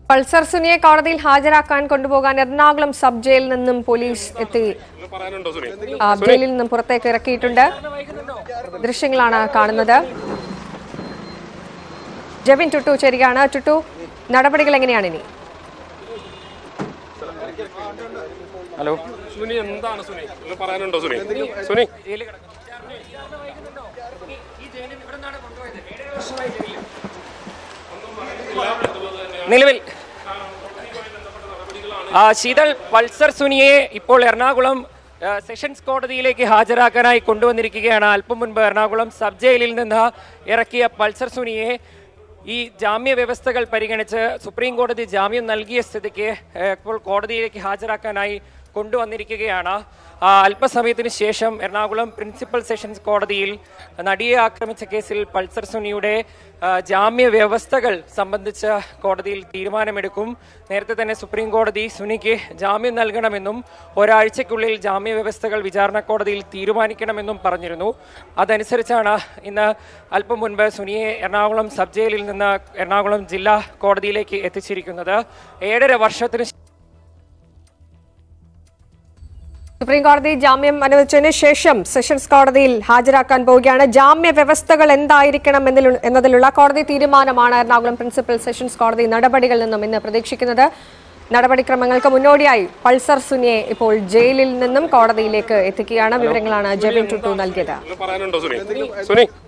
Pulsar സുനിയെ കോടതിയിൽ ഹാജരാക്കാൻ കൊണ്ടുപോകാൻ എറണാകുളം സബ് ജയിലിൽ നിന്നും പോലീസ് എത്തി പറയാനുണ്ടോ സുനി ആ, ജയിലിൽ നിന്നും പുറത്തേക്ക് ഇറക്കിയിട്ടുണ്ട് ദൃശ്യങ്ങളാണ് കാണുന്നത് ജെവിൻ ടുട്ടു ചേരുകയാണ് ടുട്ടു നടപടികൾ എങ്ങനെയാണ് ഇനി ഹലോ സുനി എന്താണ് സുനി ഒന്ന് പറയാനുണ്ടോ സുനി സുനി നിലവിൽ ആ, ശീതൾ പൾസർ സുനിയെ ഇപ്പോൾ എറണാകുളം ആ, സെഷൻസ് കോടതിയിലേക്ക് ഹാജരാക്കാനായി കൊണ്ടുവന്നിരിക്കുകയാണ് അല്പം മുൻപ് എറണാകുളം സബ് ജയിലിൽ നിന്ന് ഇറക്കിയ പൾസർ സുനിയെ ഈ ജാമ്യ വ്യവസ്ഥകൾ പരിഗണിച്ച് സുപ്രീം കോടതി ജാമ്യം നൽകിയ സ്ഥിതിക്ക് ഏ, ഇപ്പോൾ കോടതിയിലേക്ക് ഹാജരാക്കാനായി കൊണ്ടുവന്നിരിക്കുകയാണ് ആ, അല്പസമയത്തിന് ശേഷം എറണാകുളം പ്രിൻസിപ്പൽ സെഷൻസ് കോടതിയിൽ നടിയെ ആക്രമിച്ച കേസിൽ പൾസർ സുനിയുടെ ആ, ജാമ്യ വ്യവസ്ഥകൾ സംബന്ധിച്ച് കോടതിയിൽ തീരുമാനമെടുക്കും നേരത്തെ തന്നെ സുപ്രീം കോടതി സുനിക്ക് ജാമ്യം നൽകണമെന്നും ഒരാഴ്ചയ്ക്കുള്ളിൽ ജാമ്യ വ്യവസ്ഥകൾ വിചാരണ കോടതിയിൽ തീരുമാനിക്കണമെന്നും പറഞ്ഞിരുന്നു അതനുസരിച്ചാണ് ഇന്ന് അല്പം മുൻപ് സുനിയെ എറണാകുളം സബ് ജയിലിൽ നിന്ന് എറണാകുളം ജില്ലാ കോടതിയിലേക്ക് എത്തിച്ചിരിക്കുന്നത് ഏഴര വർഷത്തിന് സുപ്രീം കോടതി ജാമ്യം അനുവദിച്ചതിന് ശേഷം സെഷൻസ് കോടതിയിൽ ഹാജരാക്കാൻ പോവുകയാണ് ജാമ്യ വ്യവസ്ഥകൾ എന്തായിരിക്കണം എന്നതിലു- എന്നതിലുള്ള കോടതി തീരുമാനമാണ് എറണാകുളം പ്രിൻസിപ്പൽ സെഷൻസ് കോടതി നടപടികളിൽ നിന്നും ഇന്ന് പ്രതീക്ഷിക്കുന്നത് നടപടിക്രമങ്ങൾക്ക് മുന്നോടിയായി പൾസർ സുനിയെ ഇപ്പോൾ ജയിലിൽ നിന്നും കോടതിയിലേക്ക് എത്തിക്കുകയാണ് വിവരങ്ങളാണ് ജെബിൻ ടുട്ടു നൽകിയത് ഒന്ന് പറയാനുണ്ടോ സുനി സുനി